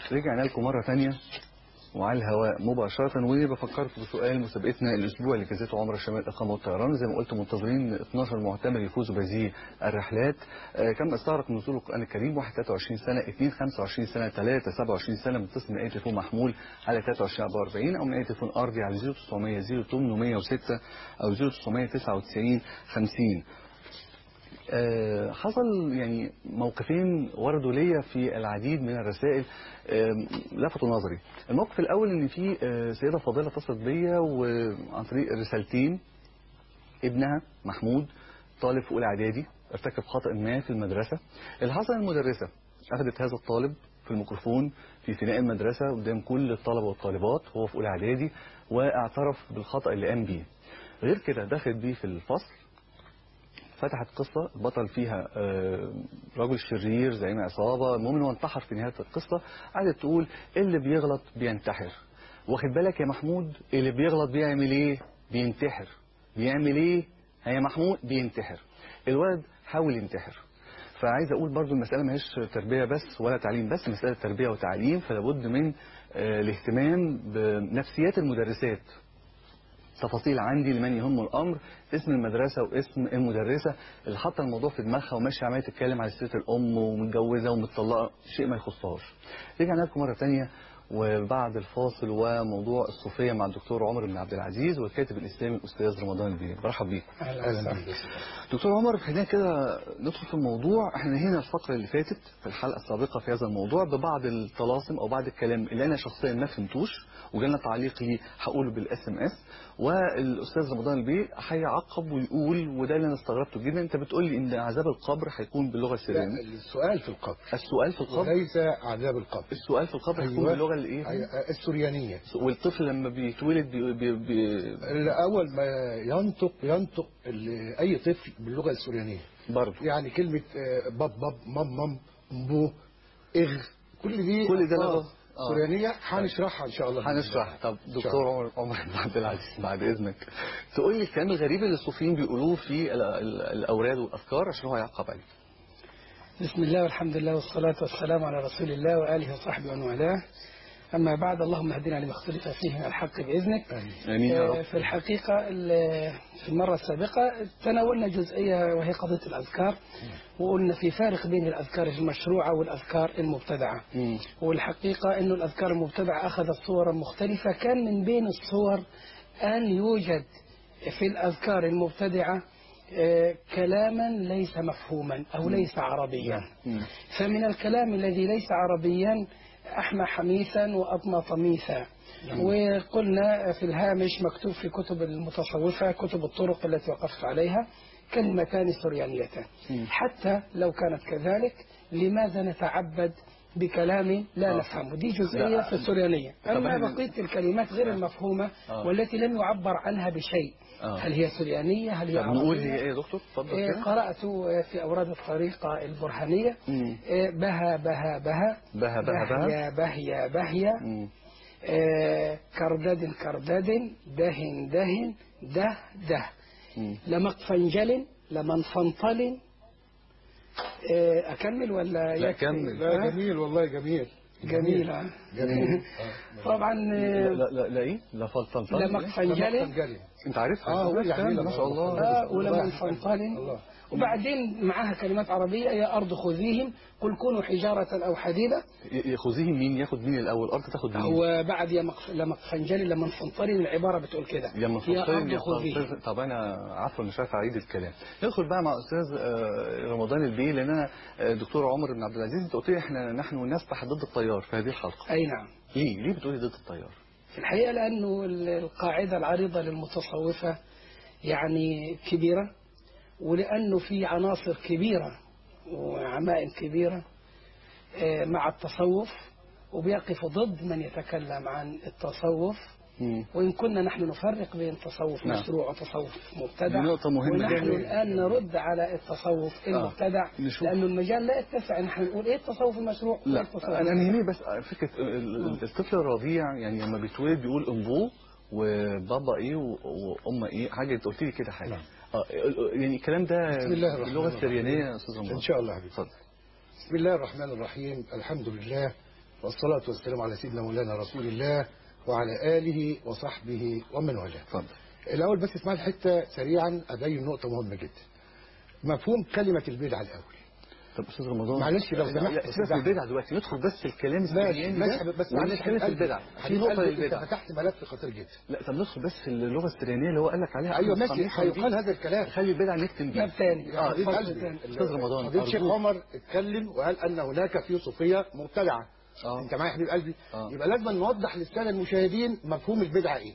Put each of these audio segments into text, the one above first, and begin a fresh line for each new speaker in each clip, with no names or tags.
رجعنا لكم مرة تانية وعلى الهواء مباشرة وبفكركم بسؤال مسابقتنا الأسبوع اللي جازته عمر الشمال الإقامة والطيران زي ما قلت منتظرين 12 معتمر يفوزوا بهذه الرحلات آه كم استغرق نزول القرآن الكريم 1 23 سنة 2 25 سنة 3 27 سنة متصل من أي تليفون محمول على 23 44 أو من أي تليفون أرضي على 0900 0806 أو 0999 50 آه، حصل يعني موقفين وردوا ليا في العديد من الرسائل آه، لفتوا نظري الموقف الاول ان في آه، سيده فاضله اتصلت بيا وعن طريق رسالتين ابنها محمود طالب في اولى اعدادي ارتكب خطا ما في المدرسه اللي حصل المدرسه اخذت هذا الطالب في الميكروفون في فناء المدرسه قدام كل الطلبه والطالبات هو في اولى اعدادي واعترف بالخطا اللي قام بيه غير كده دخلت بيه في الفصل فتحت قصة البطل فيها آه، رجل شرير زعيم عصابة المهم انه انتحر في نهاية القصة قعدت تقول اللي بيغلط بينتحر واخد بالك يا محمود اللي بيغلط بيعمل ايه بينتحر بيعمل ايه يا محمود بينتحر الولد حاول ينتحر فعايز اقول برضو المسألة ما هيش تربية بس ولا تعليم بس مسألة تربية وتعليم فلابد من آه، الاهتمام بنفسيات المدرسات تفاصيل عندي لمن يهم الامر اسم المدرسه واسم المدرسه اللي حاطه الموضوع في دماغها وماشيه عماله تتكلم على سيره الام ومتجوزه ومتطلقه شيء ما يخصهاش. رجعنا لكم مره ثانيه وبعد الفاصل وموضوع الصوفيه مع الدكتور عمر بن عبد العزيز والكاتب الاسلامي الاستاذ رمضان البيه برحب بيكم.
اهلا بك
دكتور عمر خلينا كده ندخل في الموضوع احنا هنا الفقره اللي فاتت في الحلقه السابقه في هذا الموضوع ببعض الطلاسم او بعض الكلام اللي انا شخصيا ما فهمتوش وجالنا تعليق لي هقوله بالاس ام اس والاستاذ رمضان البيه هيعقب ويقول وده اللي انا استغربته جدا انت بتقول لي ان عذاب القبر هيكون باللغه
لا
السريانيه
السؤال في القبر
السؤال في القبر
وليس عذاب القبر
السؤال في القبر هيكون
أيوة.
باللغه الايه
أي- السريانية
والطفل لما بيتولد بي بي بي
أول ما ينطق ينطق ال- أي طفل باللغة السريانية
برضه
يعني كلمة آه، باب باب مام مام بو إغ كل دي
كل ده
ألفاظ
لغة. آه.
سريانية هنشرحها إن شاء الله
هنشرح طب
إن شاء
دكتور
الله.
عمر عمر بن عبد العزيز بعد اذنك تقول لي الكلام الغريب اللي الصوفيين بيقولوه في ال- ال- الاوراد والاذكار عشان هو هيعقب عليه
بسم الله والحمد لله والصلاة والسلام على رسول الله وآله وصحبه ومن والاه أما بعد اللهم اهدنا لما اختلف فيه من الحق بإذنك
آمين.
امين يا
آه،
رب
في الحقيقة ال- في المرة السابقة تناولنا جزئية وهي قضية الأذكار وقلنا في فارق بين الأذكار المشروعة والأذكار المبتدعة
مم.
والحقيقة أن الأذكار المبتدعة أخذت صورا مختلفة كان من بين الصور أن يوجد في الأذكار المبتدعة آه، كلاما ليس مفهوما أو ليس عربيا
مم.
فمن الكلام الذي ليس عربيا أحمى حميثا وأطمى طميثا وقلنا في الهامش مكتوب في كتب المتصوفة كتب الطرق التي وقفت عليها كلمتان سريانيتان
مم.
حتى لو كانت كذلك لماذا نتعبد بكلام لا
آه.
نفهمه دي جزئية
لا.
في السريانية
طب
أما
إحنا-
بقية الكلمات غير
آه.
المفهومة
آه.
والتي لم يعبر عنها بشيء
آه.
هل هي سريانية هل هي
طب نقول
عربية؟
هي ايه يا دكتور اتفضل
إيه،
كده
قرأت في أوراد الطريقة البرهانية
مم.
إيه، بها بها بها
بها بها بها
بهيا بهيا بهيا
مم.
إيه، كرداد كرداد دهن دهن ده ده
مم.
لمقفنجل لمنفنطل إيه، أكمل ولا
لا،
يكفي؟
كمل.
لا
ها؟
جميل والله جميل
جميلة
جميل آه.
طبعا إيه،
لا لا لا ايه لا فلفل
لمقفنجل
فنجلي.
انت عارفها
آه، هو
لا،
جميلة
ما شاء الله
آه ولمن
الله.
فنطل
الله.
وبعدين معاها كلمات عربية يا أرض خذيهم قل كونوا حجارة أو حديدة
ي- ياخذيه مين ياخد مين الاول الارض تاخد مين
هو بعد يا مقف... لما خنجري لما انفنطري العبارة بتقول كده
يا من
يا
فصلين
أرض
يا
خذيه
فصلين طب انا عفوا مش عارف اعيد الكلام ندخل بقى مع استاذ آه، رمضان البيه لان انا آه، دكتور عمر بن عبد العزيز انت قلت لي احنا نحن نسبح ضد التيار في هذه الحلقه
أي نعم
ليه ليه بتقولي ضد التيار
في الحقيقة لأنه ال- القاعدة العريضة للمتصوفة يعني كبيرة ولأنه في عناصر كبيرة وعمائم كبيرة آه، مع التصوف وبيقف ضد من يتكلم عن التصوف
مم.
وإن كنا نحن نفرق بين تصوف
نعم.
مشروع وتصوف مبتدع
دي نقطة مهمة
ونحن
جدا.
الآن نرد على التصوف المبتدع
نشوف.
لأنه المجال لا يتسع نحن نقول إيه التصوف المشروع
لا
وإيه التصوف
انا أنا يهمني بس فكره ال- ال- الطفل الرضيع يعني لما بيتولد بيقول امبو وبابا ايه و- وام ايه حاجه انت قلت لي كده حاجه
نعم.
اه يعني الكلام ده
بسم الله الرحمن
باللغه
الرحيم.
السريانيه يا استاذ رمضان
إن شاء الله حبيبي
اتفضل
بسم الله الرحمن الرحيم الحمد لله والصلاة والسلام على سيدنا مولانا رسول الله وعلى آله وصحبه ومن والاه
اتفضل
الأول بس اسمع الحتة سريعا أبين نقطة مهمة جدا مفهوم كلمة البدعة الأول
طب استاذ رمضان
معلش لو
لا،
سمحت،
لا سيبك
أستاذ
من البدع دلوقتي ندخل بس في الكلام
ماشي
السرياني
ماشي
ده
بس
معلش
معلش
كلام في البدع في
حبيب
نقطه
قلبي انت
للبدع
فتحت ملف خطير جدا
لا طب ندخل بس في اللغه السريانيه اللي هو قال لك عليها
ايوه
أحمد
ماشي
صميم
هيقال
دي.
هذا الكلام
خلي البدع نكتم بيها
باب تاني
اه حبيب
فصل
قلبي
تاني.
أستاذ رمضان،
فضيلة الشيخ
أرجوك.
عمر اتكلم وقال ان هناك في صوفيه مبتدعه
آه.
انت معايا يا حبيب قلبي
آه.
يبقى لازم نوضح للساده المشاهدين مفهوم البدعه ايه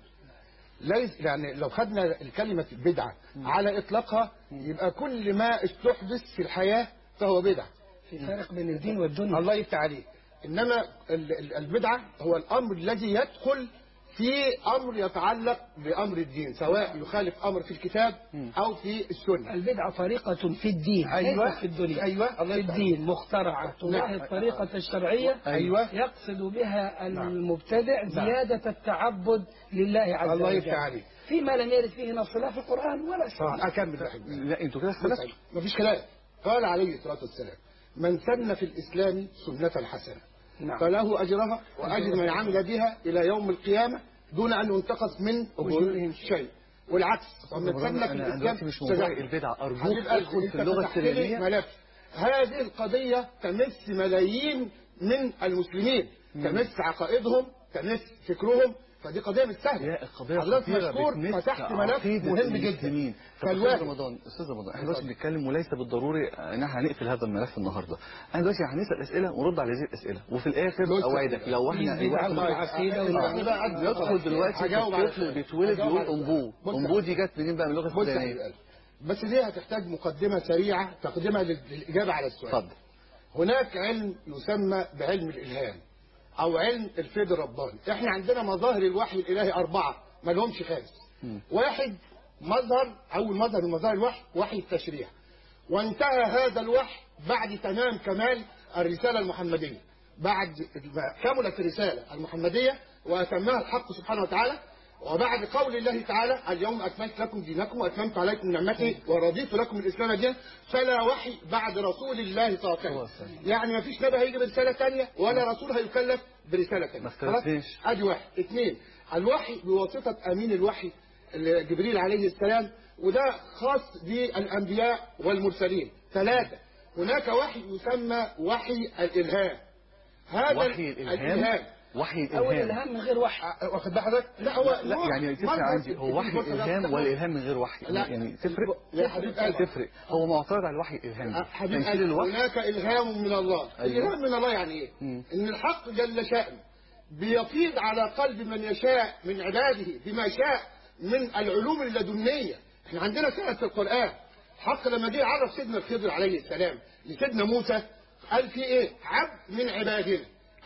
ليس يعني لو خدنا الكلمه البدعه على اطلاقها يبقى كل ما استحدث في الحياه فهو بدعه
في فرق بين الدين والدنيا
الله يفتح عليك انما ال- ال- البدعه هو الامر الذي يدخل في امر يتعلق بامر الدين سواء يخالف امر في الكتاب او في السنه
البدعة طريقة في الدين
أيوة.
ليست في الدنيا
أيوة. الله
في
يفتح
الدين مخترعة تباهي
نعم.
الطريقة الشرعية
أيوة.
يقصد بها المبتدع زيادة التعبد لله عز وجل
الله يفتح عليك.
فيما لم يرد فيه نص لا في القرآن ولا سنة
اكمل بقى يا حبيبي.
لا انتوا كده اختلفتوا
مفيش كلام قال عليه الصلاه والسلام من سن في الاسلام سنه حسنه
نعم.
فله اجرها واجر من عمل بها الى يوم القيامه دون ان ينتقص من اجورهم شيء والعكس ومن
رمضان،
سن في
أنا
الاسلام
دلوقتي مش موضوع
سنة.
البدعة، أرجوك
حبيب قلبي،
أدخل في
أنت
اللغة
فتحت لي
السريانية.
ملف هذه القضيه تمس ملايين من المسلمين تمس عقائدهم تمس فكرهم فدي قضيه مش سهله
يا القضية
حضرتك
خطيرة
مشكور
بتمس
فتحت ملف
عقيدة
مهم
المسلمين.
جدا
طب أستاذ
فالواجب
رمضان أستاذ رمضان احنا دلوقتي بنتكلم وليس بالضروري ان احنا هنقفل هذا الملف النهارده احنا دلوقتي هنسأل أسئلة ونرد على هذه الأسئلة وفي الآخر
بص-
أوعدك لو احنا
في بدعة
الوقت-
والعقيدة
آه.
والعقيدة.
ندخل دلوقتي في
هجاوب على
الطفل
السؤال.
بيتولد
هجاوب
بيقول
على السؤال.
أنبوه
بص-
أنبوه دي جت منين بقى من اللغة
بص يا حبيب
السودانية
قلبي. بس دي هتحتاج مقدمة سريعة تقدمها لل- للإجابة على السؤال
اتفضل
هناك علم يسمى بعلم الإلهام أو علم الفيض الرباني إحنا عندنا مظاهر الوحي الإلهي أربعة ما لهمش خامس واحد مظهر أول مظهر من مظاهر الوحي وحي التشريع وانتهى هذا الوحي بعد تمام كمال الرسالة المحمدية بعد ما كملت الرسالة المحمدية وأتمها الحق سبحانه وتعالى وبعد قول الله تعالى اليوم أكملت لكم دينكم وأتممت عليكم نعمتي ورضيت لكم الإسلام دينا فلا وحي بعد رسول الله صلى الله عليه وسلم يعني ما فيش نبي هيجي برسالة ثانية ولا رسول هيكلف برسالة ثانية
ما اختلفناش.
ادي واحد اثنين الوحي بواسطة امين الوحي اللي جبريل عليه السلام وده خاص بالانبياء والمرسلين ثلاثة هناك وحي يسمى وحي الالهام هذا
وحي الإلهام وحي
أو
الإلهام
الإلهام من غير وحي
أ- واخد بال حضرتك لا هو
لا
نوع
يعني تفرق
مظهر
عندي هو وحي
بص يا
الإلهام
دكتور.
والإلهام من غير وحي
لا.
يعني تفرق
يا حبيب قلبي.
تفرق هو معترض على الوحي الإلهامي
أ- حبيب
تمثيل
قلبي،
الوحي
هناك الهام من الله
أيوة.
الالهام من الله يعني ايه
مم.
ان الحق جل شأنه بيفيض على قلب من يشاء من عباده بما شاء من العلوم اللدنية احنا عندنا سنة في القرآن الحق لما جه عرف سيدنا الخضر عليه السلام لسيدنا موسى قال في ايه عبد من عبادنا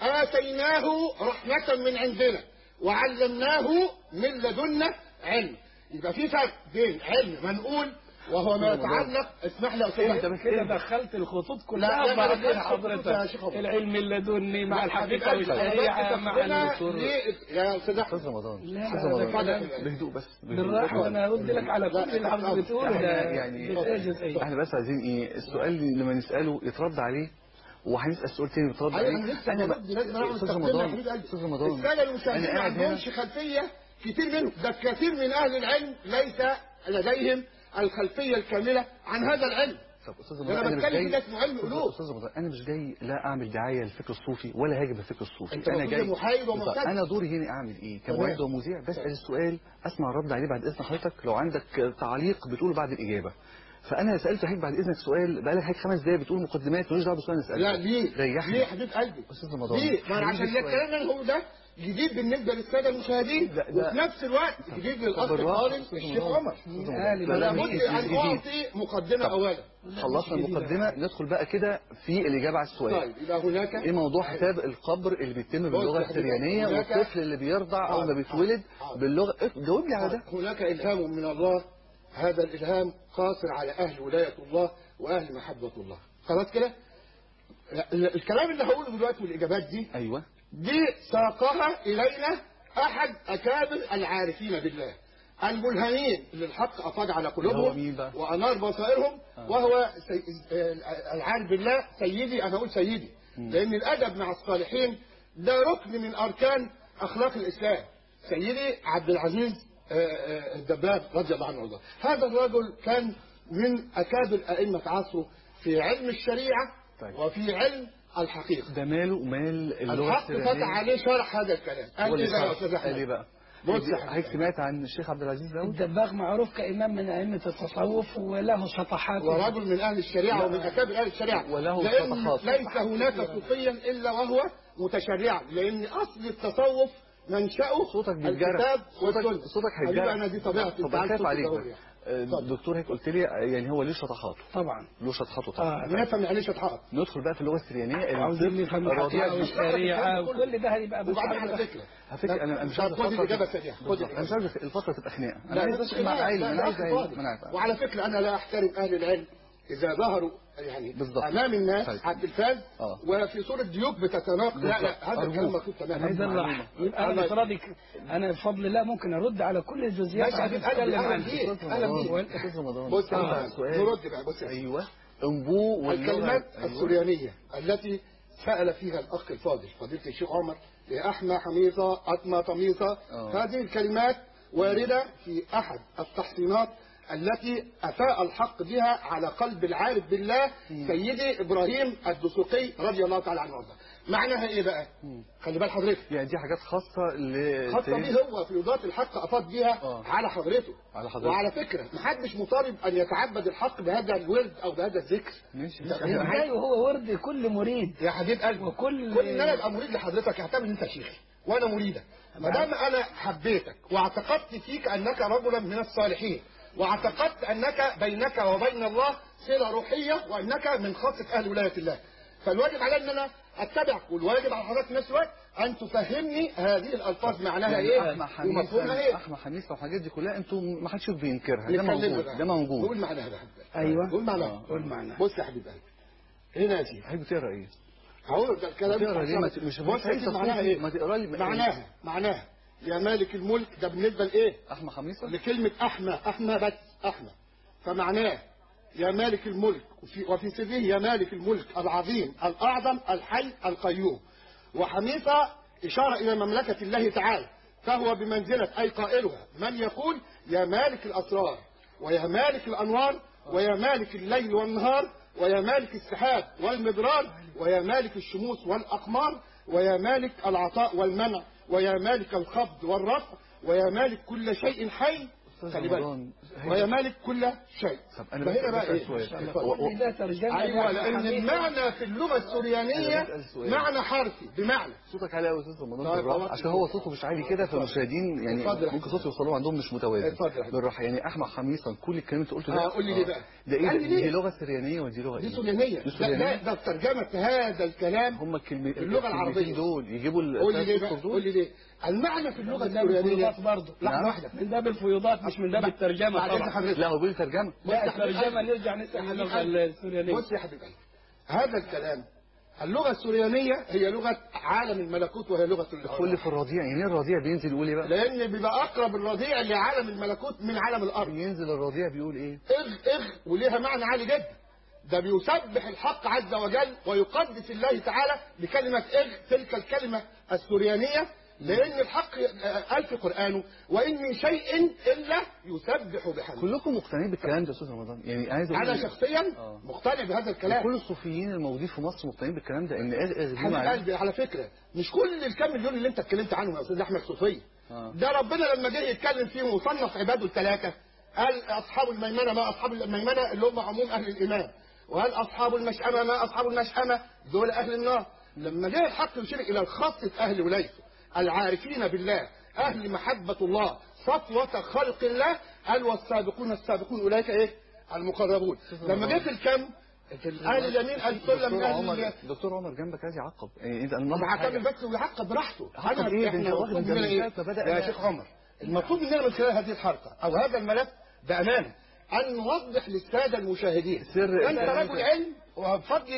آتيناه رحمة من عندنا وعلمناه من لدنا علم يبقى في فرق بين علم منقول وهو ما يتعلق اسمح لي يا أستاذ
انت
أحمد.
كده دخلت الخطوط
لا،
كلها
لا،
مع
لا،
بعضها
لا،
حضرتك
يا شيخ عمر.
العلم اللدني مع
لا، حبيب
الحقيقة
قلبي،
والشريعة
حضرتك
مع
تاخدنا
النصوص
ليه- يا أستاذ أحمد
أستاذ رمضان
لا،
أستاذ
لا،
رمضان
اتفضل.
بهدوء بس بهدوء.
بالراحة وأنا أرد لك على كل اللي حضرتك بتقوله ده
يعني
بتاع جزئية
احنا بس عايزين ايه السؤال اللي لما نساله يترد عليه وهنسال سؤال تاني يترد
أيوة،
عليه
أنا لسه
انا
برد، لازم أعمل
استاذ
تقديم يا
رمضان
حبيب قلبي.
استاذ رمضان
السادة المشاهدين
انا
ما
قاعد هنا
عندهمش خلفية كتير منهم ده كثير من أهل العلم ليس لديهم الخلفية الكاملة عن هذا العلم
طب استاذ
ده
رمضان
أنا
انا مش
بتكلم
جاي
في ناس معلم قلوب.
استاذ رمضان انا مش جاي لا اعمل دعايه للفكر الصوفي ولا هاجم الفكر الصوفي
أنت
انا
المفروض
جاي
محايد ومعتدل.
بالظبط. انا دوري هنا اعمل ايه كمعد
تمام.
ومذيع بسال السؤال اسمع الرد عليه بعد اذن حضرتك لو عندك تعليق بتقوله بعد الاجابه فانا سالت حضرتك بعد اذنك سؤال بقالك حضرتك خمس دقايق بتقول مقدمات ماليش دعوه بالسؤال اللي
لا
سالته
ليه
ريحني
ليه يا حبيب قلبي
استاذ رمضان
ليه ما أنا
هيجي
عشان
سؤال.
الكلام اللي هو ده جديد بالنسبة للسادة المشاهدين
لا، لا.
وفي نفس الوقت جديد للأخ
بالراحة،
الطالب
أستاذ
الشيخ
رمضان.
عمر
أستاذ
آه،
رمضان.
لما
لا،
لابد
مش
أن
جديد.
أعطي مقدمة
طب.
أولا
خلصنا المقدمة ندخل بقى كده في الإجابة على السؤال
طيب يبقى هناك
ايه موضوع حساب القبر اللي بيتم باللغة
بص يا حبيبي،
السريانية
هناك-
والطفل اللي بيرضع أول ما بيتولد
حاضر.
باللغة إيه، جاوبني على ده
هناك إلهام من الله هذا الإلهام قاصر على أهل ولاية الله وأهل محبة الله خلاص كده ال- الكلام اللي هقوله دلوقتي والإجابات دي
أيوه
دي ساقها إلينا أحد أكابر العارفين بالله الملهمين اللي الحق أفاض على
هو
قلوبهم
مين بقى؟
وأنار بصائرهم وهو سي... آه، العارف بالله سيدي أنا أقول سيدي لأن الأدب مع الصالحين ده ركن من اركان اخلاق الاسلام سيدي عبد العزيز آه، آه، الدباب رضي الله عنه وارضاه هذا الرجل كان من اكابر ائمه عصره في علم الشريعه
طيب.
وفي علم الحقيقه
ده ماله مال اللغه
الحق فتح
السريانيه
عليه شرح هذا الكلام
هو
قال
اللي
لي بقى يا
شرح.
استاذ
قال لي
احمد
بقى
بص يا
حضرتك
حبيبي.
سمعت عن الشيخ عبد العزيز داود
الدباغ معروف كإمام من أئمة التصوف وله شطحات
ورجل من اهل الشريعه ومن اكابر اهل الشريعه
وله
لان
صفحات.
ليس هناك صوفيا الا وهو متشرعا لان اصل التصوف منشأه
صوتك بيتجرح
الكتاب
صوتك
والسنة.
صوتك
حبيبي
هيتجرح
انا دي طبيعتي
طب
انت عارف
خايف
صوتي
عليك
ده هو
بس
يعني.
آه،
اتفضل.
الدكتور هيك قلت لي يعني هو ليه شطحاته
طبعا
له شطحاته طبعا
آه
بنفهم يعني ايه شطحات
ندخل بقى في اللغه السريانيه
عاوزين
الطب
نفهم
الرضيع
الحقيقة والشريعة وكل ده هيبقى بس
وبعدين على فكره
على فكره انا مش عايز
خد الاجابه سريعه خد
بالظبط. انا مش
الإجابة.
عايز الفتره تبقى خناقه انا
لا
عايز
لا
بس اسمع علم
لا،
انا
لا،
عايز علم
فاضل.
ما انا عارف
وعلى فكره انا لا احترم اهل العلم اذا ظهروا يعني
بالظبط.
امام الناس
طيب.
على التلفاز
آه.
وفي صوره ديوك بتتناقض لا لا
بالظبط.
هذا الكلام
أرجوك.
مكتوب
انا
تماما
عايز أصلح. يبقى انا
الله
مش راضي انا بفضل الله ممكن ارد على كل الجزئيات
ماشي يا
اللي
حبيب قلبي،
بتتكلم
أهلا
عنها
بيك.
أستاذ
أهلا
رمضان،
بيك.
أستاذ رمضان
بص يا
آه،
أستاذ،
سؤال
نرد بقى بص يا أستاذ.
ايوه انبو واللغه
الكلمات
أيوة.
السريانية التي سأل فيها الأخ الفاضل فضيلة الشيخ عمر لأحمى حميصة أطمى طميصة
آه.
هذه الكلمات واردة في أحد التحصينات التي أفاء الحق بها على قلب العارف بالله سيدي إبراهيم الدسوقي رضي الله تعالى عنه وارضاه معناها إيه بقى؟ خلي بال حضرتك
يعني دي حاجات خاصه ل
خاصة به هو في وزارة الحق أفاض بها
آه.
على حضرته
على حضرتك.
وعلى فكرة محدش مطالب أن يتعبد الحق بهذا الورد أو بهذا الذكر
ماشي
ده-
ماشي.
ازاي وهو ورد كل مريد
يا حبيب قلبي
وكل-
كل ان انا ابقى مريد لحضرتك اعتبر انت شيخي وانا مريدك ما دام انا حبيتك واعتقدت فيك انك رجلا من الصالحين واعتقدت انك بينك وبين الله صله روحيه وانك من خاصه اهل ولايه الله فالواجب علي ان انا اتبعك والواجب على حضرتك في نفس الوقت ان تفهمني هذه الالفاظ معناها
يعني
ايه
احمى
ومفهومها
حميصه
ايه
احمى حميصه والحاجات دي كلها انتوا ما حدش بينكرها ده
نتكلم
موجود
بقى.
ده موجود
نقول معناها بقى
ايوه
قول معناها
آه.
قول معناها
بص يا حبيب قلبي هنا يا سيدي
هيك بتقرا ايه؟
هقول ده الكلام
بتقرا ليه ما ت- مش
بص يا
عايز
سيدي معناها
تصوير،
ايه
ما تقرا لي
معناها معناها يا مالك الملك ده بالنسبه لايه
احمى حميصه
لكلمه احمى احمى بس احمى فمعناه يا مالك الملك وفي, وفي سره يا مالك الملك العظيم الاعظم الحي القيوم وحميصه اشاره الى مملكه الله تعالى فهو بمنزله اي قائلها من يقول يا مالك الاسرار ويا مالك الانوار ويا مالك الليل والنهار ويا مالك السحاب والمدرار ويا مالك الشموس والاقمار ويا مالك العطاء والمنع ويا مالك الخفض والرفع ويا مالك كل شيء حي
أستاذ
خلي بالك
رمضان، هي-
ويا مالك كل شيء
طب انا
فهنا بقى
بسأل
ايه
سؤال.
اتفضل.
و- و-
كل ده ترجمة
ايوه
لأحمى
لان
حميصة.
المعنى في اللغه
أنا
السريانيه
بسأل سؤال.
معنى حرفي بمعنى
صوتك عالي قوي يا استاذ رمضان
طيب،
بالراحه
خلاص.
عشان هو صوته مش عالي كده فالمشاهدين يعني
اتفضل يا
ممكن
حبيبي.
صوته يوصلوا عندهم مش متوازن
اتفضل يا حبيبي.
بالراحه يعني احمد حميصه كل الكلام اللي انت قلته ده
اه قول لي ليه بقى
ده ايه
قال
ده؟
لي ليه؟
دي لغه سريانيه ودي لغه
دي
ايه؟
سريانيه
دي
لا
سريانيه
لا ده ترجمه هذا الكلام
هم الكلمة
باللغة العربية.
الكلمتين دول يجيبوا ال-
قول لي ليه
الثلاث
بقى
أسطر
قول لي
دول
ليه المعنى في اللغه
من باب
السريانيه
الفيوضات برضه
لحظه
نعم.
واحده
من باب الفيوضات مش من باب الترجمة
بعد إذن
طبعا
حضرتك.
لا هو بيقول ترجمه
لا
بص يا حبيب
الترجمة
قلبي.
نرجع نسأل
حبيب
اللغة
قلبي.
السوريانية
بص يا حبيب قلبي هذا الكلام اللغه السريانيه هي لغه عالم الملكوت وهي لغه
كل
الارض
في الرضيع يعني ايه الرضيع بينزل يقول ايه بقى؟
لان بيبقى اقرب الرضيع لعالم الملكوت من عالم الارض
بينزل الرضيع بيقول ايه؟
اغ اغ وليها معنى عالي جدا ده بيسبح الحق عز وجل ويقدس الله تعالى بكلمة اغ تلك الكلمة السريانية لأن الحق قال في قرآنه وإن من شيء إلا يسبح بحمده
كلكم مقتنعين بالكلام ده يا استاذ رمضان يعني عايز اقول
أنا شخصيا
آه.
مقتنع بهذا الكلام
كل الصوفيين الموجودين في مصر مقتنعين بالكلام ده ان اغ اغ دي
حبيب
معناها
قلبي على فكرة مش كل الكام مليون اللي انت اتكلمت عنهم يا استاذ احمد صوفية
آه.
ده ربنا لما جه يتكلم فيهم وصنف عباده الثلاثة قال اصحاب الميمنة ما اصحاب الميمنة اللي هم عموم اهل الايمان وقال اصحاب المشأمة ما اصحاب المشأمة دول اهل النار لما جه الحق يشير الى خاصة اهل ولايته العارفين بالله اهل محبة الله صفوة خلق الله قال والسابقون السابقون اولئك ايه المقربون لما جه في الكم في اهل اليمين قال سلم من
دكتور
اهل
عمر
اليمين
دكتور عمر جنبك عايز يعقب يعني انت انا
طب هكمل بس ويعقب براحته
عقب
انا
إيه؟ ده
احنا
أنت واخد
المطلوب
ده
مننا
من
ايه
ساعة ما بدأ
يا
ده.
شيخ عمر المطلوب مننا من خلال هذه الحلقه او هذا الملف بامانه ان نوضح للساده المشاهدين
سر
انت
الكلام
رجل
ده.
علم وبفضل الله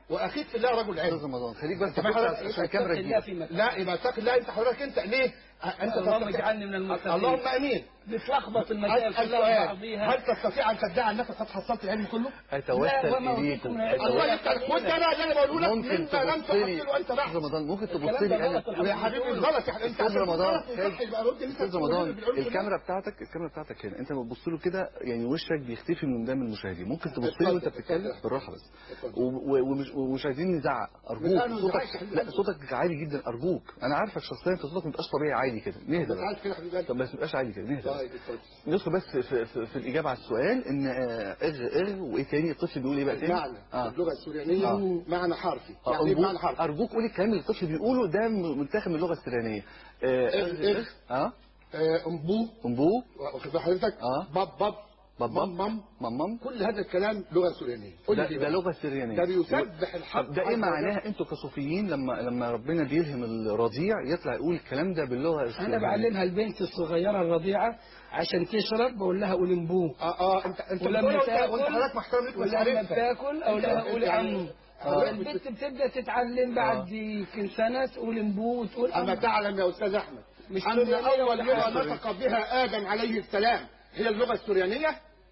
واخيك في الله رجل
استاذ
علم
رمضان خليك بس
أنت معايا
تبص
حضرتك؟
عشان الكاميرا
اتق الله
تجيب
في مكان
لا يبقى اتق الله انت حضرتك انت ليه انت
اللهم
تستطيع-
اجعلني من المتقين
اللهم امين
بتلخبط المسائل
اسال
كلها
سؤال
بعضيها
هل تستطيع ان تدعي انك قد حصلت العلم كله؟
اتوسل
لا، وما
اليكم
أوتيتم من العلم
الله
ولا
يفتح وانت انا اللي انا بقوله لك
ممكن
مما لم
تبص لي
تحصل وانت
استاذ
بحث
رمضان ممكن تبص
الكلام
لي
ده
انا
غلط
ويا حبيبي غلط يا حبيبي انت
استاذ
عشان
رمضان
تعرف صح يبقى رد لسه
استاذ رمضان
بالعلوم كلها.
الكاميرا بتاعتك الكاميرا بتاعتك هنا انت بتبص له كده يعني وشك بيختفي من قدام المشاهدين ممكن تبص لي
اتفضل،
وانت بتتكلم
اتفضل.
بالراحه بس
اتفضل.
و- و- ومش ومش عايزين نزعق ارجوك
لا، أنا ما
صوتك
بزعقش يا حبيبي.
لا صوتك عالي جدا ارجوك انا عارفك شخصيا انت صوتك ما بيبقاش طبيعي عادي كده نهدى
بس
بس
عارف كده يا حبيبي
طب بس ما يبقاش عادي كده نهدى بس.
طيب اتفضل
ندخل بس في, في, في الاجابه على السؤال ان آه، اغ اغ وايه تاني الطفل بيقول ايه بقى تاني؟
المعنى
اه
اللغه السوريانيه
آه.
معنى حرفي
آه،
يعني ايه
أرجوك,
معنى حرفي؟
ارجوك قولي الكلام اللي الطفل بيقوله ده م- متاخد من اللغه السريانيه آه،
إغ،
اغ
إغ.
اغ اه
آه، امبو
امبو
واخد بال حضرتك
آه.
باب باب
باب باب
مم مم
ممم
كل هذا الكلام لغه سوريانيه قول
ده,
لي
ده
بقى.
لغه سريانيه
ده بيسبح الحق
طب ده ايه
عز وجل.
معناها انتوا كصوفيين لما لما ربنا بيلهم الرضيع يطلع يقول الكلام ده باللغه
انا
السريانيه
بعلمها البنت الصغيره الرضيعه عشان تشرب بقول لها قول انبوه
اه اه انت انت
ولما
بتقولها وانت-
تاكل-
وانت حضرتك محترم ليك بس
ولما
عارفها.
تاكل او
انت-
لها
انت
قول
يعني-
عمو
آه.
البنت بتبدا تتعلم بعد يمكن سنه تقول انبوه وتقول
اما
عمو
تعلم يا استاذ احمد
مش
ان
سوريانية
اول
ولا
لغه
حاجة.
نطق بها ادم عليه السلام هي اللغه السوريانيه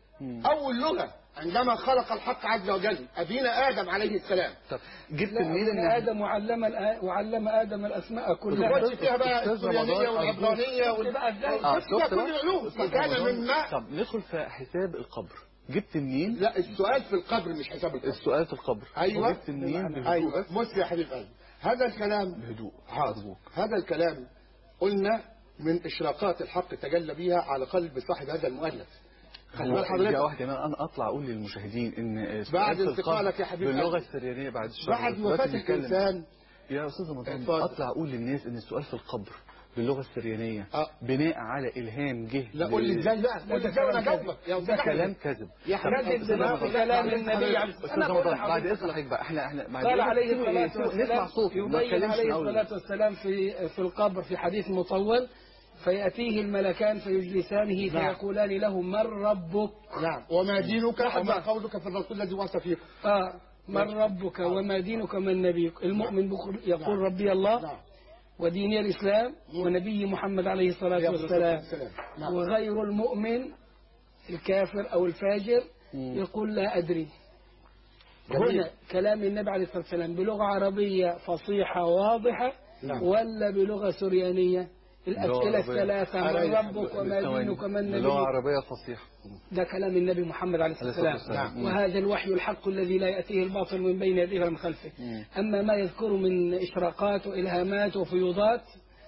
اول لغه عندما خلق الحق عز وجل ابينا ادم عليه السلام
طب جبت
لا
إيه
منين
أبونا
ان
ادم وعلم الآ- وعلم ادم الاسماء
ما
كلها
تقولش فيها بقى
أستاذ
السوريانيه
رمضان
والعبرانيه وال...
بقى ازاي
اه
بس ده
شفت
كل
بقى؟
العلوم
أستاذ
فكان
رمضان.
من ماء
طب ندخل في حساب القبر جبت منين
لا السؤال في القبر مش حساب القبر
السؤال في القبر
أيوة.
جبت منين بهدوء
ايوه
بس
بص يا حبيب قلبي هذا الكلام
بهدوء
حاضر
أرجوك.
هذا الكلام قلنا من اشراقات الحق تجلى بها على قلب صاحب هذا المؤلف خلي بال
هو
حضرتك
دقيقة واحدة كمان انا اطلع اقول للمشاهدين ان السؤال
بعد
في القبر
انتقالك يا حبيب
باللغه
قلبي.
السريانيه بعد الشهر
بعد
دلوقتي
وفاة
بنتكلم.
الإنسان
يا استاذ رمضان
اتفضل.
اطلع اقول للناس ان السؤال في القبر باللغه السريانيه
آه.
بناء على الهام جه
لا قول لي
ل-
ازاي بقى قول لي ازاي وانا اجاوبك يا
ده
استاذ
كلام
أحمد.
كذب
يا حبيبي
كذب
أستاذ
بنفس
أحمد.
كلام النبي عليه
استاذ
أنا بقول
رمضان بعد
لحضرتك.
اذنك بقى احنا احنا بعد
قال
إذنك
عليه
سيبوا إيه؟
الصلاة
سيبوا- نسمع
والسلام
صوته ما
يبين
نتكلمش
عليه
من أول.
الصلاة والسلام في في القبر في حديث مطول فيأتيه الملكان فيجلسانه
نعم.
فيقولان له من ربك
نعم وما دينك
نعم.
وما قولك في الرسول الذي وصى فيك
آه من ربك وما دينك من نبيك المؤمن بقول- يقول ربي الله
نعم
وديني الإسلام ونبي محمد عليه الصلاة
عليه
والسلام
الصلاة نعم.
وغير المؤمن الكافر أو الفاجر يقول لا أدري
جميل.
هنا كلام النبي عليه الصلاة والسلام بلغة عربية فصيحة واضحة
نعم.
ولا بلغة سريانية الأسئلة
عربية.
الثلاثة من
عليك.
ربك وما
ثواني.
دينك وما
باللغه
النبي
العربيه فصيحه
ده كلام النبي محمد عليه الصلاة
عليه الصلاة
والسلام
والسلام.
نعم. وهذا الوحي الحق الذي لا يأتيه الباطل من بين يديه ولا من خلفه أما ما يذكر من إشراقات وإلهامات وفيوضات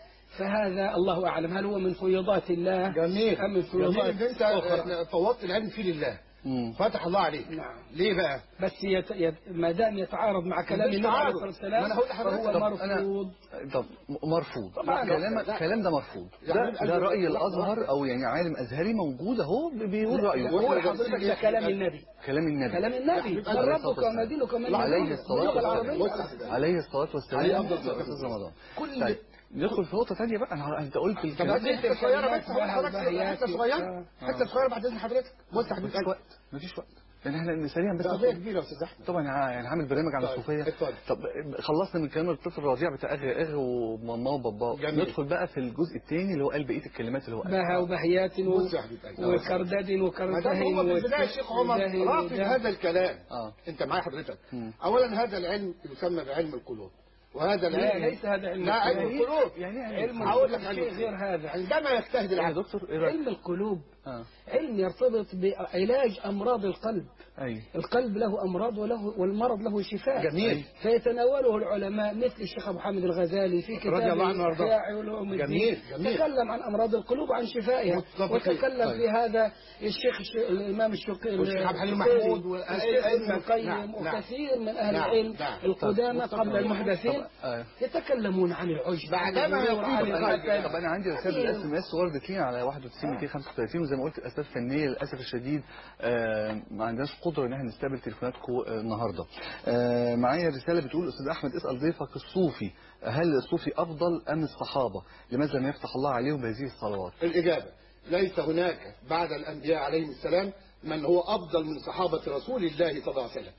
فهذا الله أعلم هل هو من فيوضات الله
جميل
أم من
جميل
فيوضات
ان انت
أخرى
فوضت العلم فيه لله
مم.
فتح الله عليك
نعم.
ليه بقى
بس يت... يت... ما دام يتعارض مع كلام
مش
النبي عليه
تعارض.
الصلاة
ما أنا هقول
والسلام
لحضرتك.
فهو
طب أنا-
مرفوض
طب م- مرفوض
طبعاً.
كلام
لا.
الكلام ده مرفوض
يعني
ده,
قال
ده
له-
راي
لحظة
الازهر او يعني عالم ازهري موجود اهو بيقول رايه
هو
وإحنا
حضرتك
درسين
ده
إيه؟
كلام النبي
كلام النبي
كلام النبي من
عليه
ربك وما دينك وما النبي
عليه الصلاة
باللغة
والسلام
العربية
بص
عليه الصلاة والسلام
عليه أفضل الصلاة
أستاذ رمضان
كل-
طيب ندخل في نقطة ثانية بقى أنا أنت قلت
طب
الكلام
هات حته صغيره بس هقول
بقى
لحضرتك
وبهيات
حته صغيره
آه.
حته صغيره بعد اذن حضرتك بص يا حبيبي
مفيش وقت مفيش وقت لأن احنا سريعا بس
ده قضيه
ندخل-
كبيره يا استاذ احمد
طبعا يعني يعني هعمل برنامج عن
طيب،
الصوفية
اتفضل.
طب خلصنا من كلام الطفل الرضيع بتاع اغ اغ وماما وبابا
جميل.
ندخل بقى في الجزء الثاني اللي هو قال بقية الكلمات اللي هو قالها
بها وبهيات و-
بص يا حبيب قلبي.
وكردد
ما
وكرده
دام هو في البدايه الشيخ عمر
وده-
رافض
وده-
هذا الكلام
اه
انت معايا حضرتك
مم.
اولا هذا العلم يسمى بعلم القلوب وهذا
لا
العلم
ليس هذا علم
لا علم
القلوب.
القلوب
يعني
علم
هقول لك
القلوب
علم
شيء
القلوب.
غير هذا
عندما يجتهد
يا
العبد
دكتور ايه رأيك؟
علم القلوب
اه
علم يرتبط بعلاج أمراض القلب
ايوه
القلب له أمراض وله والمرض له شفاء
جميل.
فيتناوله العلماء مثل الشيخ أبو حامد الغزالي في كتاب
رضي الله عنه وارضاه.
إحياء علوم الدين
جميل، جميل.
تكلم عن أمراض القلوب وعن شفائها
متفقين.
وتكلم
طيب.
في هذا الشيخ الش- الإمام الشقي
والشيخ عبد الحليم
الشقيري
محمود و-
والشيخ
أي-
ابن
أي-
القيم
نعم، نعم.
وكثير من أهل
نعم،
العلم
نعم.
القدامى
طب،
قبل
طب،
المحدثين
طب، آه.
يتكلمون عن العجب عن
بعدما
الغرور، عن
يقول
طب
الحسد.
انا طب انا عندي رساله اس ام اس وردت لي على 91 235 وزي ما قلت الاسباب الفنيه للاسف الشديد آه، ما عندناش قدره ان احنا نستقبل تليفوناتكم آه، النهارده. آه، معايا رساله بتقول استاذ احمد اسال ضيفك الصوفي هل الصوفي افضل ام الصحابه؟ لماذا لم يفتح الله عليهم بهذه الصلوات؟
الإجابة ليس هناك بعد الأنبياء عليهم السلام من هو أفضل من صحابة رسول الله صلى الله عليه وسلم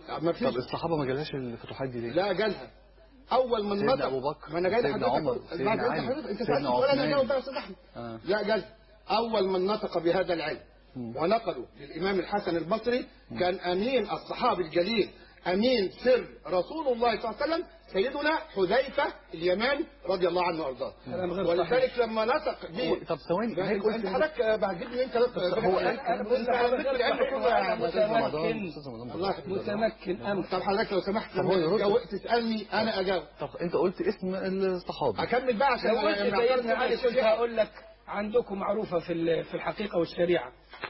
ما فيش
طب الصحابه ما جالهاش الفتوحات دي ليه؟
لا جالها اول من
سيدنا
نطق
أبو بكر،
ما انا جاي
سيدنا
لحضرتك
عمر،
أهو.
سيدنا
بعد-
علي،
انت حضرتك انت
سيدنا
سالت ولا انا
عثمان.
جاوب بقى يا استاذ احمد
آه.
لا جالها اول من نطق بهذا العلم ونقلوا للامام الحسن البصري كان امين الصحابي الجليل امين سر رسول الله صلى الله عليه وسلم سيدنا حذيفه اليمان رضي الله عنه وارضاه
كلام غير
ولذلك لما نطق به
هو- طب ثواني هيك
انت
قلت
انت حضرتك بعجبني انت
هو قال-
انت ذكر العلم كله يا
استاذ رمضان
متمكن.
استاذ رمضان
الله يحفظك.
متمكن أمس
طب حضرتك لو سمحت
طب هو
لما
يرد.
جو- تسالني انا اجاوب
طب انت قلت اسم الصحابي
اكمل بقى عشان
لو قلت
لما أعترض
سيدنا علي
على
كنت
الشريعة.
هقول لك عندكم معروفة في ال- في الحقيقة والشريعة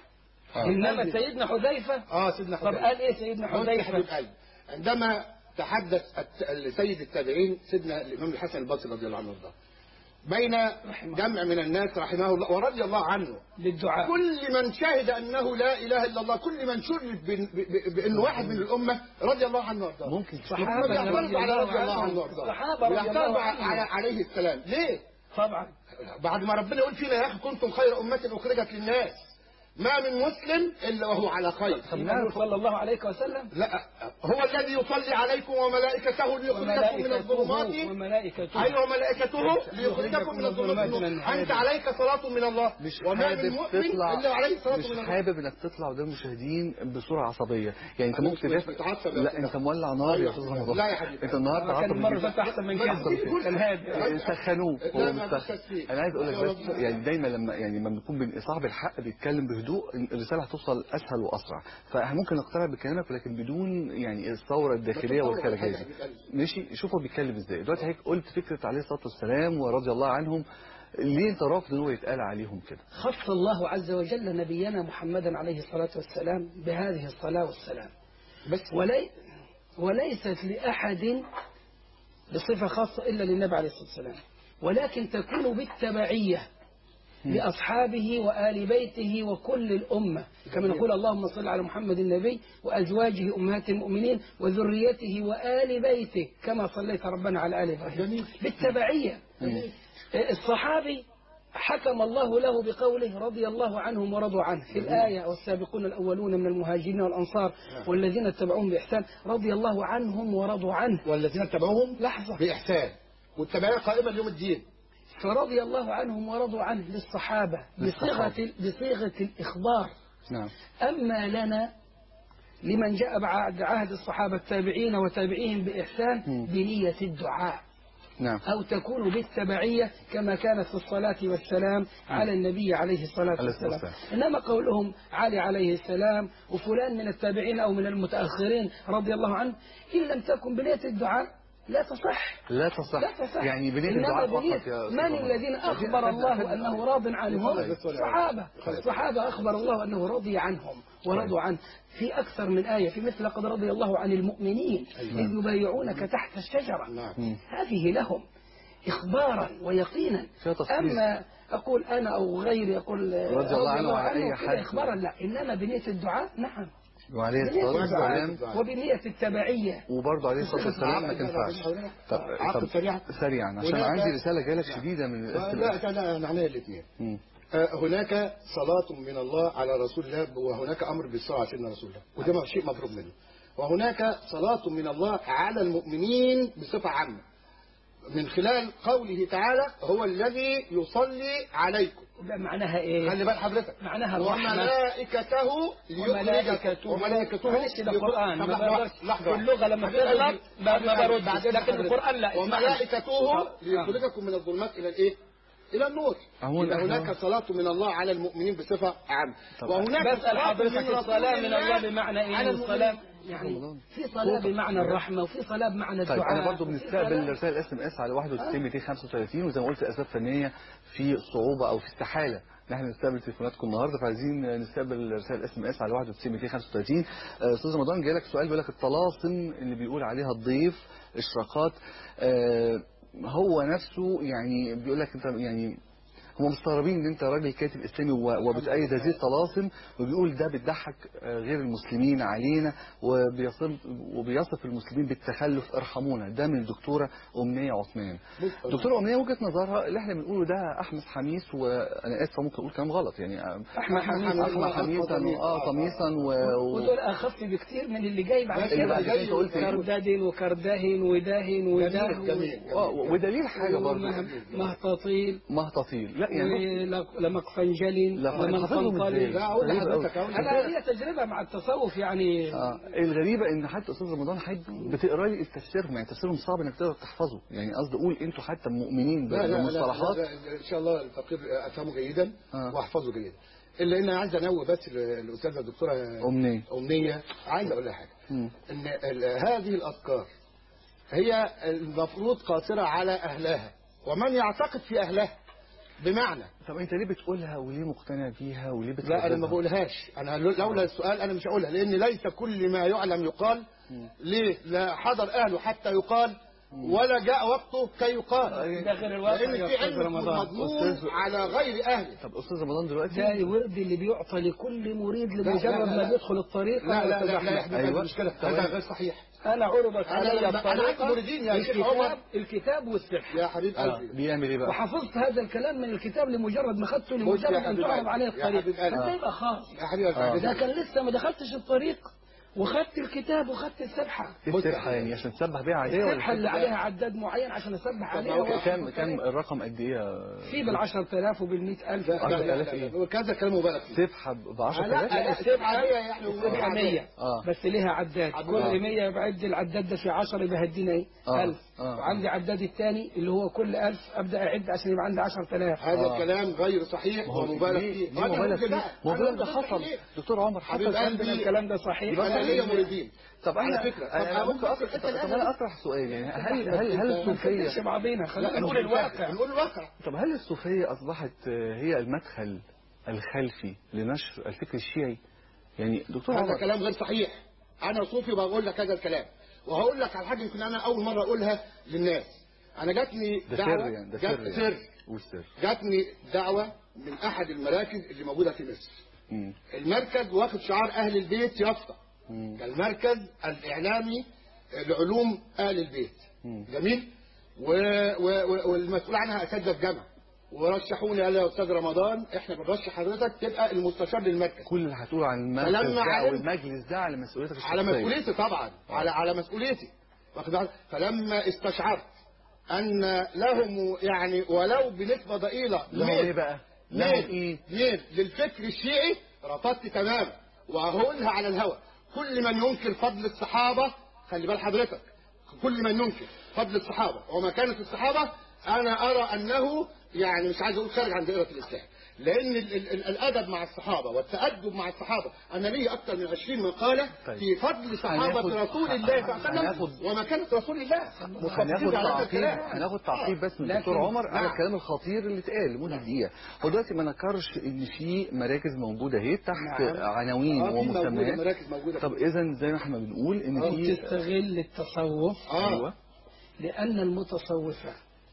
إنما سيدنا حذيفة
اه سيدنا
طب
حذيفه
قال إيه سيدنا
بص يا حبيب
حذيفة
قلبي عندما تحدث الت- سيد التابعين سيدنا الامام الحسن البصري رضي الله عنه وارضاه بين جمع من الناس رحمه الله ورضي الله عنه
للدعاء
كل من شهد انه لا اله الا الله كل من شرف بان ب- بانه واحد من الامه رضي الله عنه وارضاه
ممكن
صحابة
ما بيعترضوا
رضي
على
الله
رضي الله
عنهم.
عنه وارضاه
الصحابة رضي الله
بيعترضوا
عنهم.
على عليه السلام ليه؟
طبعا
بعد ما ربنا يقول فينا يا اخي كنتم خير امه اخرجت للناس ما من مسلم الا وهو على خير
النبي صلى الله عليه وسلم
لا هو الذي يصلي عليكم وملائكته ليخرجكم من الظلمات
وملائكته وملائكته
ايوه وملائكته ليخرجكم من الظلمات إلى النور. انت عليك صلاه من الله
مش
وما من
حابب
مؤمن
تطلع
الا عليه صلاه
مش
من الله
حابب انك تطلع قدام المشاهدين بسرعه عصبيه يعني انت
أنا
ممكن
مش
تدافع-
متعصب يا
لا
أستاذ
انت مولع نار يا
أيوة.
استاذ رمضان
لا يا حبيبي.
انت النهارده
كان
عصبي
المرة
جدا.
اللي فاتت أحسن من
لا،
كده كان هادي
يعني سخنوه
لا،
هو
ما
مستخدم
فيش تسفيه.
انا عايز اقول لك
أيوة،
بس
ربنا.
يعني دايما لما يعني لما بنكون بين صاحب الحق بيتكلم بهدوء الرساله هتوصل اسهل واسرع فممكن نقتنع بكلامك ولكن بدون يعني الثوره الداخليه
ما
والخارجيه
تتطور
دي.
حاجة حبيب قلبي.
ماشي شوف هو بيتكلم ازاي دلوقتي هيك قلت فكره عليه الصلاه والسلام ورضي الله عنهم ليه انت رافض ان هو يتقال عليهم كده
خص الله عز وجل نبينا محمدا عليه الصلاة والسلام بهذه الصلاة والسلام
بس
ولي وليست لأحد بصفة خاصة إلا للنبي عليه الصلاة والسلام ولكن تكون بالتبعية لأصحابه وآل بيته وكل الأمة كما نقول اللهم صل على محمد النبي وأزواجه أمهات المؤمنين وذريته وآل بيته كما صليت ربنا على آل إبراهيم
جميل.
بالتبعية الصحابي حكم الله له بقوله رضي الله عنهم ورضوا عنه في الآية والسابقون الأولون من المهاجرين والأنصار والذين اتبعوهم بإحسان رضي الله عنهم ورضوا عنه
والذين اتبعوهم
لحظة
باحسان والتبعيه قائمه ليوم الدين
فرضي الله عنهم ورضوا عنه للصحابة بصيغة, بصيغة الإخبار
نعم
أما لنا لمن جاء بعد عهد الصحابة التابعين وتابعيهم بإحسان
مم.
بنية الدعاء
نعم
أو تكون بالتبعية كما كانت في الصلاة والسلام على النبي عليه الصلاة
عليه الصلاة
والسلام إنما قولهم علي عليه السلام وفلان من التابعين أو من المتأخرين رضي الله عنه إن لم تكن بنية الدعاء لا تصح
لا تصح
لا تصح
يعني بنية
إنما
الدعاء
بنية
فقط يا أستاذ
من
رمضان.
الذين أخبر الله أنه راض عنهم الصحابة الصحابة أخبر الله أنه رضي عنهم ورضوا عنه في أكثر من آية في مثل قد رضي الله عن المؤمنين إذ يبايعونك تحت الشجرة
نعم
هذه لهم إخبارا ويقينا
فيها تفصيل.
أما أقول أنا أو غيري أقول
رضي الله عنه وعن أي
كده
حد.
إخبارا لا إنما بنية الدعاء نعم
وعليه
بنية
الصلاة
الدعاء
والسلام
وبنية التبعية
وبرضه عليه الصلاة والسلام ما تنفعش طب
عقد
طب
سريع
سريعا عشان
هناك-
عندي رسالة جالك شديدة من
لا
الاس
لا لا انا عينيا الاثنين
مم.
هناك صلاة من الله على رسول الله وهناك أمر بالصلاة على سيدنا رسول الله وده شيء مفروض منه وهناك صلاة من الله على المؤمنين بصفة عامة من خلال قوله تعالى هو الذي يصلي عليكم
ده معناها إيه؟
خلي بال حضرتك
معناها الرحمة
وملائكته ليخرجكم
وملائكته معلش ده
ليخرج-
قرآن
طب
ما
لحظة
بقدرش
واحدة، لحظة
في اللغة لما
حبيبي
بتغلط
قلبي،
ما
حبيبي
ما
قلبي،
بردش
بعدين
لكن
حضرتك.
القرآن لا اسمعني.
وملائكته
آه.
ليخرجكم من الظلمات إلى الإيه؟ إلى النور
عموما
يبقى
إحنا-
هناك صلاة من الله على المؤمنين بصفة عامة
طب
وهناك
بسأل
صلاة
حضرتك
من رسول
الصلاة من الله بمعنى
على
إيه؟
المؤمنين.
الصلاة يعني في صلاة بمعنى الرحمة وفي صلاة بمعنى
طيب
الدعاء
انا برضه
وفي
بنستقبل
صلاة-
رسائل اس ام اس على 91 235 وزي ما قلت اسباب فنيه في صعوبه او في استحاله ان احنا نستقبل تليفوناتكم النهارده فعايزين نستقبل رسائل اس ام اس على 91 235 آه، استاذ رمضان جاي لك سؤال بيقول لك الطلاسم اللي بيقول عليها الضيف اشراقات آه، هو نفسه يعني بيقول لك انت يعني هم مستغربين ان انت راجل كاتب اسلامي و- وبتأيد هذه الطلاسم وبيقول ده بتضحك آه، غير المسلمين علينا وبيصف وبيصف المسلمين بالتخلف ارحمونا ده من الدكتوره امنيه عثمان دكتوره امنيه وجهه نظرها اللي احنا بنقوله ده احمد حميس وانا اسف ممكن اقول كلام غلط يعني آه،
احمد حميد
احمد حميسا اه طميسا و... و...
ودول اخف بكتير من اللي جاي بعد
اللي
كده
بعد كده انت قلت ايه؟
كرداد وكردهن وداهن وداه
جميل جميل
آه، ودليل حاجه برضه
مهتطيل
مهتطيل لا يعني
ولمقفنجل
لا، حافظهم إزاي؟
لا اقول
غريب أوي.
لحضرتك اقول
انا هي تجربه مع التصوف يعني
اه الغريبه ان حتى استاذ رمضان حد بتقرا لي تفسيرهم يعني تفسيرهم صعب انك تقدر تحفظه يعني قصدي اقول انتوا حتى مؤمنين
لا لا لا,
بالمصطلحات
لا, لا ان شاء الله الفقير افهمه جيدا
آه.
واحفظه جيدا الا ان عايز انوه بس ل- الاستاذه الدكتوره
أمنية.
امنيه عايز اقول لها حاجه
مم.
ان ال- هذه الاذكار هي المفروض قاصره على اهلها ومن يعتقد في اهلها بمعنى
طب انت ليه بتقولها وليه مقتنع بيها وليه
لا انا ما
بترددها؟
بقولهاش انا لولا السؤال انا مش هقولها لان ليس كل ما يعلم يقال ليه لا حضر اهله حتى يقال ولا جاء وقته كي يقال
ده غير الواقع
لان
يا
في
أستاذ
علم
رمضان.
مضمون
أستاذ-
على غير اهله
طب استاذ رمضان دلوقتي
ده الورد اللي بيعطى لكل مريد
لا،
لمجرد
لا،
ما
لا.
بيدخل الطريق
لا لا
أستاذ
لا لا
أحمد.
يا حبيبي
أيوة.
هذا مشكلة
تمام.
هذا غير صحيح
انا عرضت
أنا-
علي
أنا- أنا عندي
الطريقه
مريدين يا شيخ
الكتاب
عمر.
الكتاب والسحر
يا حبيب
آه.
قلبي
بيعمل ايه بقى؟
وحفظت هذا الكلام من الكتاب لمجرد ما خدته
بص يا
لمجرد ان
حبيب
تعرض
قلبي.
عليه
يا
الطريق
حبيب قلبي.
ده يبقى خاص
يا حبيبي
آه.
ده كان لسه ما دخلتش الطريق وخدت الكتاب وخدت السبحه
ايه السبحه يعني عشان تسبح بيها عاديه
السبحه اللي
ولا
عليها عداد معين عشان اسبح عليها
أوكي.
وأوقف
كم
الطريق.
كم الرقم قد ايه يا-
في بال 10000 وبال 100000
لا لا لا,
عشرة آلاف
لا,
إيه؟
لا. كذا كلام مبالغ فيه
سبحه ب 10000
لا، لا. السبحة عادية يعني
السبحة 100
آه.
بس ليها عداد
عداد.
كل 100 بعد العداد ده في 10 يبقى هدينا ايه
آه.
1000
آه.
وعندي عداد الثاني اللي هو كل 1000 ابدا اعد عشان يبقى عندي 10000
هذا
آه.
الكلام غير صحيح
ما هو
ومبالغ
ليه-
فيه
ليه
أنا
مبالغ
قلت
فيه؟
لا.
ما هو
أنا
الكلام ده
قلت
حصل
ليه؟
دكتور عمر
حبيب
حصل
قلبي.
عندنا الكلام ده صحيح
انا ليا مريدين
طب احنا
على فكرة، طب
انا ممكن
أقول
اطرح
لك
طب
الحتة
طب
اللي
انا
أنا-
اطرح سؤال يعني هل هل هل
ما
الصوفيه
نكذبش بعضينا
لا
خلينا نقول
نقول
الواقع
نقول الواقع
طب هل الصوفيه اصبحت آه، هي المدخل الخلفي لنشر الفكر الشيعي يعني دكتور
هذا
عمر
كلام غير صحيح انا صوفي بقول لك هذا الكلام وهقول لك على حاجه يمكن انا اول مره اقولها للناس انا جاتني
ده
دعوه
سر يعني ده
جات
سر
سر
يعني والسر
جاتني دعوه من احد المراكز اللي موجوده في مصر
مم.
المركز واخد شعار اهل البيت يافطه
مم.
كالمركز الاعلامي لعلوم اهل البيت
مم.
جميل و... و... و... والمسؤول عنها اساتذه في جامعه ورشحوني قال لي يا استاذ رمضان احنا بنرشح حضرتك تبقى المستشار للمركز
كل اللي هتقوله عن المركز
فلما
ده او
علمت-
المجلس ده على مسؤوليتك
على
الشخصية.
مسؤوليتي طبعا على على مسؤوليتي واخد بالك؟ فلما استشعرت ان لهم يعني ولو بنسبه ضئيله
لهم
ميل-
ايه بقى؟ لهم
ميل
ايه؟
ميل للفكر الشيعي رفضت تماما وهقولها على الهوى كل من ينكر فضل الصحابه خلي بال حضرتك كل من ينكر فضل الصحابه ومكانه الصحابه انا ارى انه يعني مش عايز اقول خارج عن دائره الاسلام لان ال ال ال الادب مع الصحابه والتادب مع الصحابه انا لي اكثر من 20 مقاله
طيب.
في فضل صحابه
هناخد-
رسول الله صلى الله عليه
هناخد-
وسلم ومكانه رسول الله
هناخد
متفقين على هذا
تعقيب
الكلام.
هناخد تعقيب بس من
لكن-
الدكتور عمر على
نعم.
الكلام الخطير اللي اتقال لمده دقيقه هو دلوقتي ما نكرش ان في مراكز موجوده اهي تحت
نعم.
عناوين
آه، في موجودة
ومسميات
مراكز موجوده
طب اذا زي ما احنا بنقول ان في
وتستغل التصوف
اه
ايوه
لان المتصوفه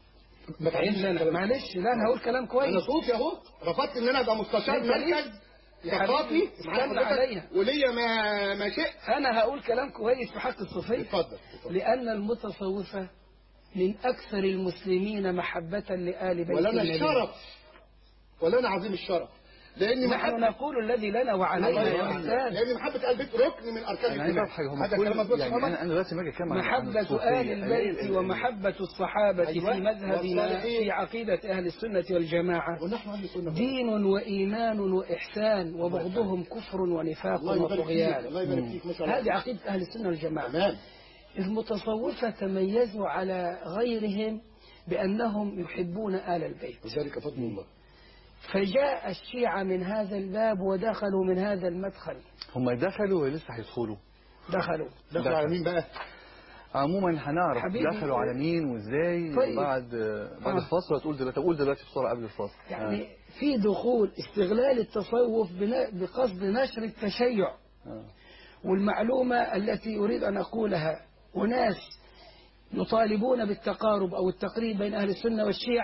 عندنا معلش لا انا هقول كلام
انا
كويس
صوفي اهو رفضت ان انا ابقى مستشار
أنت ليه؟
مركز
يا
ثقافي
حبيبي،
معايا
استنى
حضرتك؟
عليا.
وليا ما ما شئت
انا هقول كلام كويس في حق الصوفيه
اتفضل اتفضل.
لان المتصوفه من اكثر المسلمين محبه لال بيت
ولنا
النبي.
الشرف ولنا عظيم الشرف لان
نحن
محبه
نقول الذي لنا وعلينا يا استاذ
لان محبه البيت ركن من اركان
انا عايز اعرف
الإيمان.
حاجه هم
هذا
كل
كلام مظبوط
يعني
طبعاً.
انا انا دلوقتي لما اجي اتكلم عن- عن
محبة
الصوفية،
آل
ألاقي
البيت
ال- ال-
ومحبة الصحابة
أيوة.
في مذهبنا
والصالحين.
في عقيدة أهل السنة والجماعة
ونحن اهل السنه
دين وإيمان وإحسان وبغضهم كفر ونفاق
الله يبارك فيك
وطغيان
الله يبارك فيك ما شاء الله
هذه عقيدة أهل السنة والجماعة
تمام
المتصوفة تميزوا على غيرهم بأنهم يحبون آل البيت
وذلك فضل الله
فجاء الشيعة من هذا الباب ودخلوا من هذا المدخل
هم دخلوا ولسه هيدخلوا
دخلوا
دخل على مين بقى
عموما هنعرف
حبيبي.
دخلوا على مين وازاي
طيب.
بعد بعد
آه.
الفاصل هتقول دلوقتي تقول دلوقتي بسرعه قبل الفاصل
يعني في دخول استغلال التصوف بنا- بقصد نشر التشيع
آه.
والمعلومة التي أريد أن أقولها أناس يطالبون بالتقارب أو التقريب بين أهل السنة والشيعة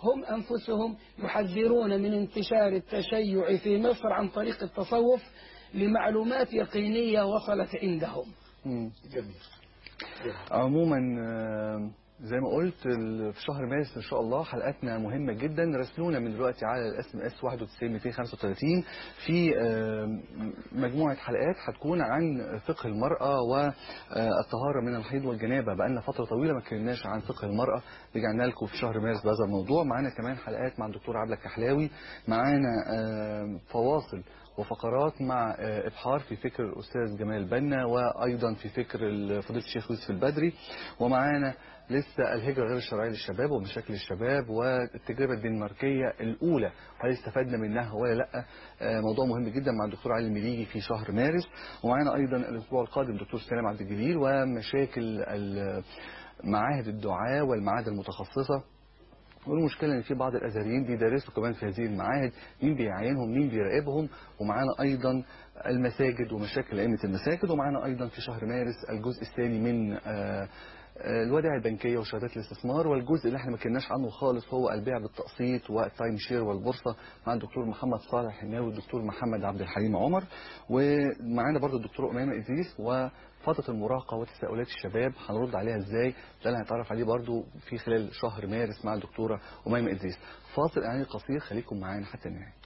هم أنفسهم يحذرون من انتشار التشيع في مصر عن طريق التصوف لمعلومات يقينية وصلت عندهم
مم.
جميل
عموما آه، زي ما قلت ال- في شهر مارس ان شاء الله حلقاتنا مهمه جدا راسلونا من دلوقتي على الاس ام اس 91 235 في آه، مجموعه حلقات هتكون عن فقه المراه والطهاره من الحيض والجنابه بقى لنا فتره طويله ما اتكلمناش عن فقه المراه رجعنا لكم في شهر مارس بهذا الموضوع معانا كمان حلقات مع الدكتور عبله الكحلاوي معانا آه، فواصل وفقرات مع آه، ابحار في فكر الاستاذ جمال بنا وايضا في فكر ال- فضيله الشيخ يوسف البدري ومعانا لسه الهجره غير الشرعيه للشباب ومشاكل الشباب والتجربه الدنماركيه الاولى هل استفدنا منها ولا لا آه، موضوع مهم جدا مع الدكتور علي المليجي في شهر مارس ومعانا ايضا الاسبوع القادم دكتور سلام عبد الجليل ومشاكل ال- معاهد الدعاء والمعاهد المتخصصه والمشكله ان في بعض الازهريين بيدرسوا كمان في هذه المعاهد مين بيعينهم مين بيراقبهم ومعانا ايضا المساجد ومشاكل ائمه المساجد ومعانا ايضا في شهر مارس الجزء الثاني من آه، آه، الودائع البنكيه وشهادات الاستثمار والجزء اللي احنا ما كناش عنه خالص هو البيع بالتقسيط والتايم شير والبورصه مع الدكتور محمد صالح الحناوي والدكتور محمد عبد الحليم عمر ومعانا برضو الدكتور امامه ادريس وفتره المراهقه وتساؤلات الشباب هنرد عليها ازاي ده اللي هنتعرف عليه برضو في خلال شهر مارس مع الدكتوره امامه ادريس فاصل اعلاني قصير خليكم معانا حتى النهايه